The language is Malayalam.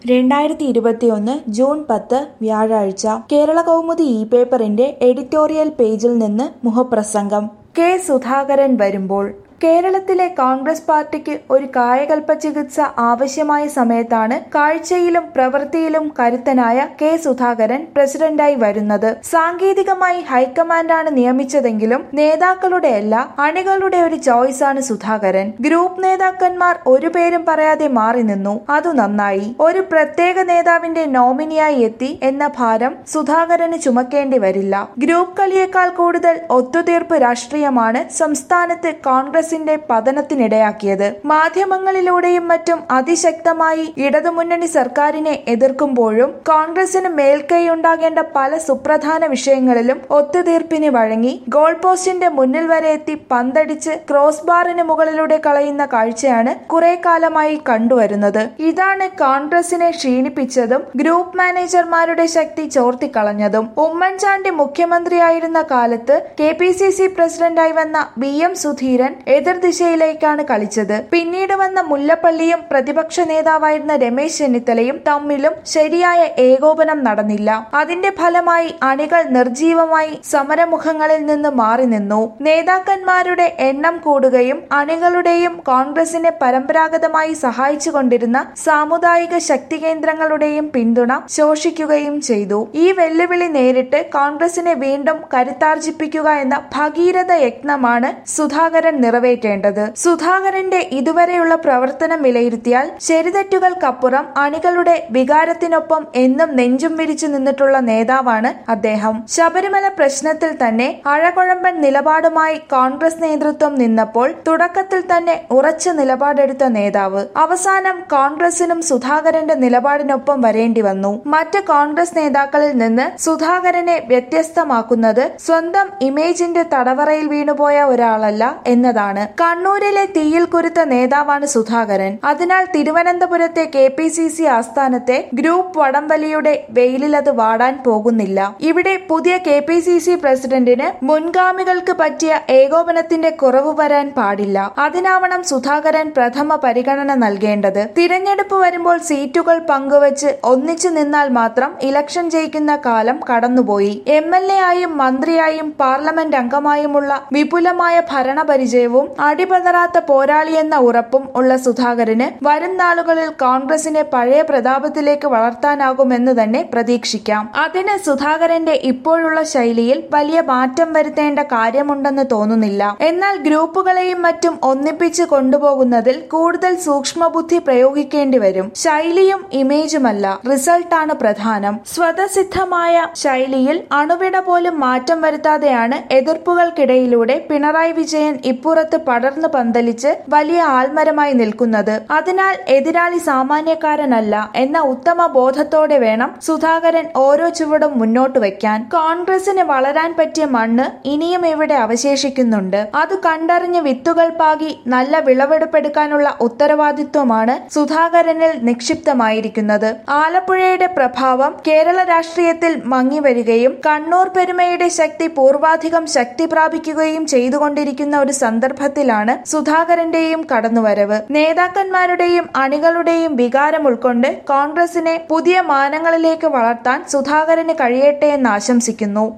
രണ്ടായിരത്തി ഇരുപത്തിയൊന്ന് ജൂൺ പത്ത് വ്യാഴാഴ്ച കേരള കൗമുദി ഇ പേപ്പറിന്റെ എഡിറ്റോറിയൽ പേജിൽ നിന്ന് മുഖപ്രസംഗം കെ സുധാകരൻ വരുമ്പോൾ കേരളത്തിലെ കോൺഗ്രസ് പാർട്ടിക്ക് ഒരു കായകൽപ്പ ചികിത്സ ആവശ്യമായ സമയത്താണ് കാഴ്ചയിലും പ്രവൃത്തിയിലും കരുത്തനായ കെ സുധാകരൻ പ്രസിഡന്റായി വരുന്നത് സാങ്കേതികമായി ഹൈക്കമാൻഡാണ് നിയമിച്ചതെങ്കിലും നേതാക്കളുടെയല്ല അണികളുടെ ഒരു ചോയ്സാണ് സുധാകരൻ ഗ്രൂപ്പ് നേതാക്കന്മാർ ഒരു പേരും പറയാതെ മാറി നിന്നു അതു നന്നായി ഒരു പ്രത്യേക നേതാവിന്റെ നോമിനിയായി എത്തി എന്ന ഭാരം സുധാകരന് ചുമക്കേണ്ടി വരില്ല ഗ്രൂപ്പ് കളിയേക്കാൾ കൂടുതൽ ഒത്തുതീർപ്പ് രാഷ്ട്രീയമാണ് സംസ്ഥാനത്ത് കോൺഗ്രസിന്റെ പതനത്തിനിടയാക്കിയത് മാധ്യമങ്ങളിലൂടെയും മറ്റും അതിശക്തമായി ഇടതുമുന്നണി സർക്കാരിനെ എതിർക്കുമ്പോഴും കോൺഗ്രസിന് മേൽക്കൈയുണ്ടാകേണ്ട പല സുപ്രധാന വിഷയങ്ങളിലും ഒത്തുതീർപ്പിന് വഴങ്ങി ഗോൾ പോസ്റ്റിന്റെ മുന്നിൽ വരെ എത്തി പന്തടിച്ച് ക്രോസ് ബാറിന് മുകളിലൂടെ കളയുന്ന കാഴ്ചയാണ് കുറെ കാലമായി കണ്ടുവരുന്നത് ഇതാണ് കോൺഗ്രസിനെ ക്ഷീണിപ്പിച്ചതും ഗ്രൂപ്പ് മാനേജർമാരുടെ ശക്തി ചോർത്തിക്കളഞ്ഞതും ഉമ്മൻചാണ്ടി മുഖ്യമന്ത്രിയായിരുന്ന കാലത്ത് കെ പി സി സി പ്രസിഡന്റായി വന്ന വി എം സുധീരൻ എതിർദിശയിലേക്കാണ് കളിച്ചത് പിന്നീട് വന്ന മുല്ലപ്പള്ളിയും പ്രതിപക്ഷ നേതാവായിരുന്ന രമേശ് ചെന്നിത്തലയും തമ്മിലും ശരിയായ ഏകോപനം നടന്നില്ല അതിന്റെ ഫലമായി അണികൾ നിർജീവമായി സമരമുഖങ്ങളിൽ നിന്ന് മാറി നിന്നു നേതാക്കന്മാരുടെ എണ്ണം കൂടുകയും അണികളുടെയും കോൺഗ്രസിനെ പരമ്പരാഗതമായി സഹായിച്ചുകൊണ്ടിരുന്ന സാമുദായിക ശക്തി കേന്ദ്രങ്ങളുടെയും പിന്തുണ ശോഷിക്കുകയും ചെയ്തു ഈ വെല്ലുവിളി നേരിട്ട് കോൺഗ്രസിനെ വീണ്ടും കരുത്താർജിപ്പിക്കുക എന്ന ഭഗീരഥ യജ്ഞമാണ് സുധാകരൻ നിറവേറ്റേണ്ടത് സുധാകരന്റെ ഇതുവരെയുള്ള പ്രവർത്തനം വിലയിരുത്തിയാൽ ശരിതെറ്റുകൾക്കപ്പുറം അണികളുടെ വികാരത്തിനൊപ്പം എന്നും നെഞ്ചും വിരിച്ചു നിന്നിട്ടുള്ള നേതാവാണ് അദ്ദേഹം ശബരിമല പ്രശ്നത്തിൽ തന്നെ അഴകൊഴമ്പൻ നിലപാടുമായി കോൺഗ്രസ് നേതൃത്വം നിന്നപ്പോൾ തുടക്കത്തിൽ തന്നെ ഉറച്ച നിലപാടെടുത്ത നേതാവ് അവസാനം കോൺഗ്രസിനും സുധാകരന്റെ നിലപാടിനൊപ്പം വരേണ്ടി വന്നു മറ്റ് കോൺഗ്രസ് നേതാക്കളിൽ നിന്ന് സുധാകരനെ വ്യത്യസ്തമാക്കുന്നത് സ്വന്തം ഇമേജിന്റെ തടവറയിൽ വീണുപോയ ഒരാളല്ല എന്നതാണ് കണ്ണൂരിലെ തീയിൽ കുരുത്ത നേതാവാണ് സുധാകരൻ അതിനാൽ തിരുവനന്തപുരത്തെ കെ പി സി സി ആസ്ഥാനത്തെ ഗ്രൂപ്പ് വടംവലിയുടെ വെയിലിൽ അത് വാടാൻ പോകുന്നില്ല ഇവിടെ പുതിയ കെ പി സി സി പ്രസിഡന്റിന് മുൻഗാമികൾക്ക് പറ്റിയ ഏകോപനത്തിന്റെ കുറവ് വരാൻ പാടില്ല അതിനാവണം സുധാകരൻ പ്രഥമ പരിഗണന നൽകേണ്ടത് തിരഞ്ഞെടുപ്പ് വരുമ്പോൾ സീറ്റുകൾ പങ്കുവച്ച് ഒന്നിച്ചു നിന്നാൽ മാത്രം ഇലക്ഷൻ ജയിക്കുന്ന കാലം കടന്നുപോയി എം എൽ എ ആയും മന്ത്രിയായും പാർലമെന്റ് അംഗമായുമുള്ള വിപുലമായ ഭരണപരിചയവും അടിപതറാത്ത പോരാളിയെന്ന ഉറപ്പും ഉള്ള സുധാകരന് വരും നാളുകളിൽ കോൺഗ്രസിനെ പഴയ പ്രതാപത്തിലേക്ക് വളർത്താനാകുമെന്ന് തന്നെ പ്രതീക്ഷിക്കാം അതിന് സുധാകരന്റെ ഇപ്പോഴുള്ള ശൈലിയിൽ വലിയ മാറ്റം വരുത്തേണ്ട കാര്യമുണ്ടെന്ന് തോന്നുന്നില്ല എന്നാൽ ഗ്രൂപ്പുകളെയും മറ്റും ഒന്നിപ്പിച്ച് കൊണ്ടുപോകുന്നതിൽ കൂടുതൽ സൂക്ഷ്മബുദ്ധി പ്രയോഗിക്കേണ്ടി വരും ശൈലിയും ഇമേജുമല്ല റിസൾട്ടാണ് പ്രധാനം സ്വതസിദ്ധമായ ശൈലിയിൽ അണുവിട പോലും മാറ്റം വരുത്താതെയാണ് എതിർപ്പുകൾക്കിടയിലൂടെ പിണറായി വിജയൻ ഇപ്പുറത്ത് പടർന്നു പന്തലിച്ച് വലിയ ആൽമരമായി നിൽക്കുന്നത് അതിനാൽ എതിരാളി സാമാന്യക്കാരനല്ല എന്ന ഉത്തമ ബോധത്തോടെ വേണം സുധാകരൻ ഓരോ ചുവടും മുന്നോട്ട് വയ്ക്കാൻ കോൺഗ്രസിന് വളരാൻ പറ്റിയ മണ്ണ് ഇനിയും ഇവിടെ അവശേഷിക്കുന്നുണ്ട് അത് കണ്ടറിഞ്ഞ് വിത്തുകൾ പാകി നല്ല വിളവെടുപ്പെടുക്കാനുള്ള ഉത്തരവാദിത്വമാണ് സുധാകരനിൽ നിക്ഷിപ്തമായിരിക്കുന്നത് ആലപ്പുഴയുടെ പ്രഭാവം കേരള രാഷ്ട്രീയത്തിൽ മങ്ങിവരികയും കണ്ണൂർ പെരുമയുടെ ശക്തി പൂർവാധികം ശക്തി പ്രാപിക്കുകയും ചെയ്തുകൊണ്ടിരിക്കുന്ന ഒരു സന്ദർഭത്തിലാണ് സുധാകരന്റെയും കടന്നുവരവ് നേതാക്കന്മാരുടെയും അണികളുടെയും വികാരം ഉൾക്കൊണ്ട് കോൺഗ്രസിനെ പുതിയ മാനങ്ങളിലേക്ക് വളർത്താൻ സുധാകരന് കഴിയട്ടെ എന്ന് ആശംസിക്കുന്നു